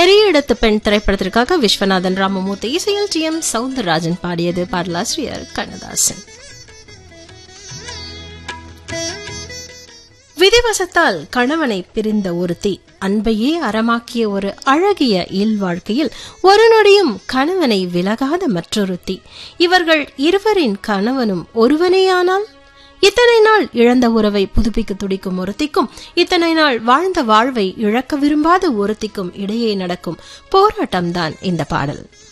பெரிய இடத்து பெண் திரைப்படத்திற்காக விஸ்வநாதன் ராமமூர்த்தி இசையில் டி எம் சவுந்தரராஜன் பாடியது பாடலாசிரியர் கண்ணதாசன் விதிவசத்தால் கணவனை பிரிந்த ஒருத்தி அன்பையே அறமாக்கிய ஒரு அழகிய இல்வாழ்க்கையில் ஒரு நொடியும் கணவனை விலகாத மற்றொருத்தி இவர்கள் இருவரின் கணவனும் ஒருவனேயானால் இத்தனை நாள் இழந்த உறவை புதுப்பிக்க துடிக்கும் ஒருத்திக்கும் இத்தனை நாள் வாழ்ந்த வாழ்வை இழக்க விரும்பாத ஒருத்திக்கும் இடையே நடக்கும் போராட்டம்தான் இந்த பாடல்